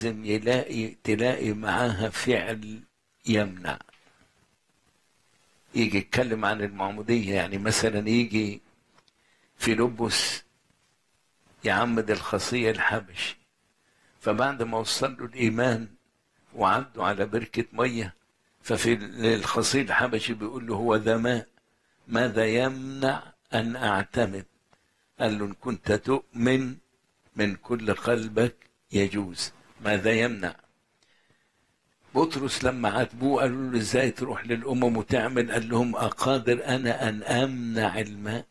لازم يلاقي تلاقي معاها فعل يمنع يجي يتكلم عن المعمودية يعني مثلا يجي في لبس يعمد الخصية الحبشي فبعد ما وصل له الإيمان وعدوا على بركة مية ففي الخصية الحبشي بيقول له هو ذا ماء ماذا يمنع أن أعتمد قال له إن كنت تؤمن من كل قلبك يجوز ماذا يمنع بطرس لما عاتبوه قالوا له ازاي تروح للامم وتعمل قال لهم اقادر انا ان امنع الماء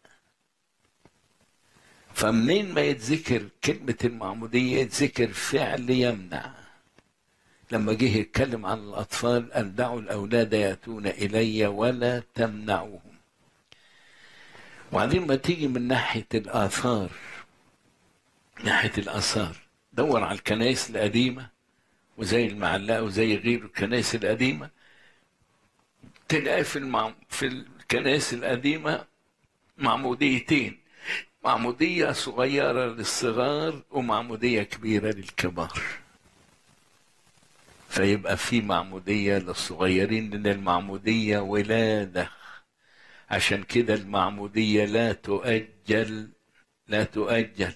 فمنين ما يتذكر كلمة المعمودية يتذكر فعل يمنع لما جه يتكلم عن الأطفال أن دعوا الأولاد يأتون إلي ولا تمنعوهم وبعدين ما تيجي من ناحية الآثار ناحية الآثار دور على الكنائس القديمة وزي المعلقة وزي غير الكنائس القديمة تلاقي في المع... في الكنائس القديمة معموديتين معمودية صغيرة للصغار ومعمودية كبيرة للكبار فيبقى في معمودية للصغيرين لأن المعمودية ولادة عشان كده المعمودية لا تؤجل لا تؤجل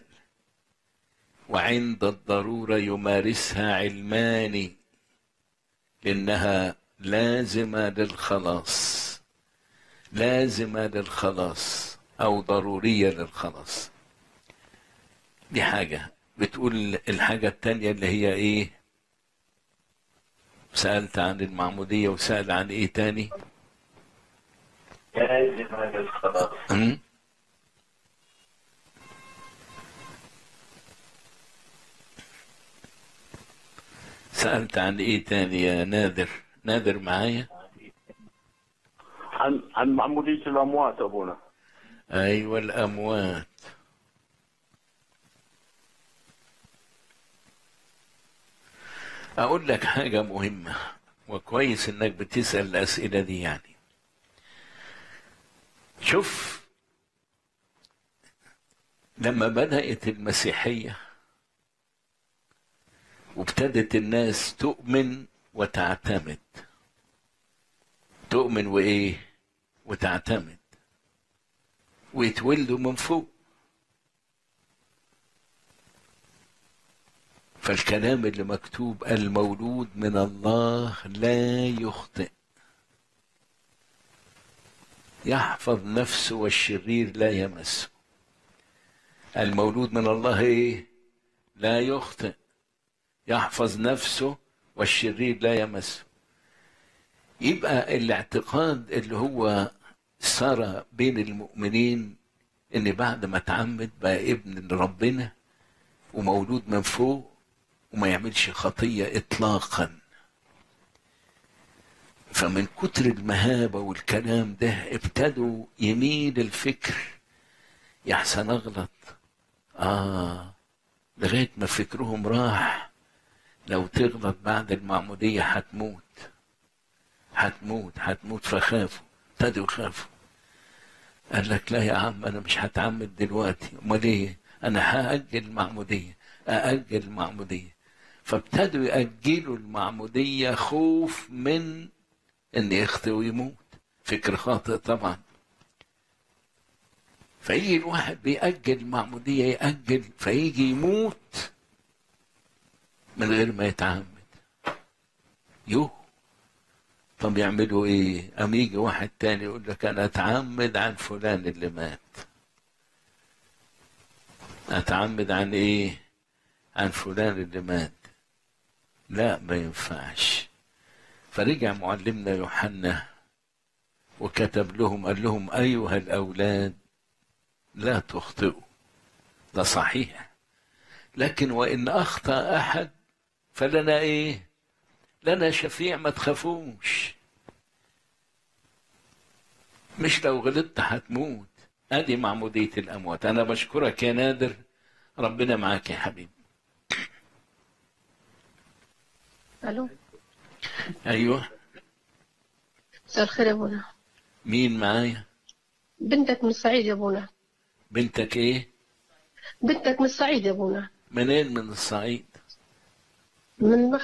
وعند الضرورة يمارسها علماني لأنها لازمة للخلاص لازمة للخلاص أو ضرورية للخلاص دي حاجة بتقول الحاجة التانية اللي هي إيه سألت عن المعمودية وسأل عن إيه تاني لازمة للخلاص أم؟ سألت عن إيه تاني يا نادر نادر معايا عن عن معمودية الأموات أبونا أيوة الأموات أقول لك حاجة مهمة وكويس إنك بتسأل الأسئلة دي يعني شوف لما بدأت المسيحية وابتدت الناس تؤمن وتعتمد تؤمن وإيه وتعتمد ويتولدوا من فوق فالكلام اللي مكتوب المولود من الله لا يخطئ يحفظ نفسه والشرير لا يمسه المولود من الله ايه لا يخطئ يحفظ نفسه والشرير لا يمسه يبقى الاعتقاد اللي هو صار بين المؤمنين ان بعد ما اتعمد بقى ابن ربنا ومولود من فوق وما يعملش خطية اطلاقا فمن كتر المهابة والكلام ده ابتدوا يميل الفكر يحسن اغلط اه لغاية ما فكرهم راح لو تغلط بعد المعمودية هتموت هتموت هتموت فخافوا ابتدوا يخافوا قال لك لا يا عم انا مش هتعمد دلوقتي امال ايه انا هاجل المعموديه ااجل المعموديه فابتدوا ياجلوا المعموديه خوف من ان يخطئ ويموت فكر خاطئ طبعا فيجي الواحد بيأجل المعمودية يأجل فيجي يموت من غير ما يتعمد يوه طب يعملوا ايه ام يجي واحد تاني يقول لك انا اتعمد عن فلان اللي مات اتعمد عن ايه عن فلان اللي مات لا ما ينفعش فرجع معلمنا يوحنا وكتب لهم قال لهم ايها الاولاد لا تخطئوا ده صحيح لكن وان اخطا احد فلنا ايه لنا شفيع ما تخافوش مش لو غلطت هتموت ادي معمودية الاموات انا بشكرك يا نادر ربنا معاك يا حبيبي الو ايوه مساء الخير يا ابونا مين معايا بنتك من الصعيد يا ابونا بنتك ايه بنتك من الصعيد يا ابونا منين من الصعيد من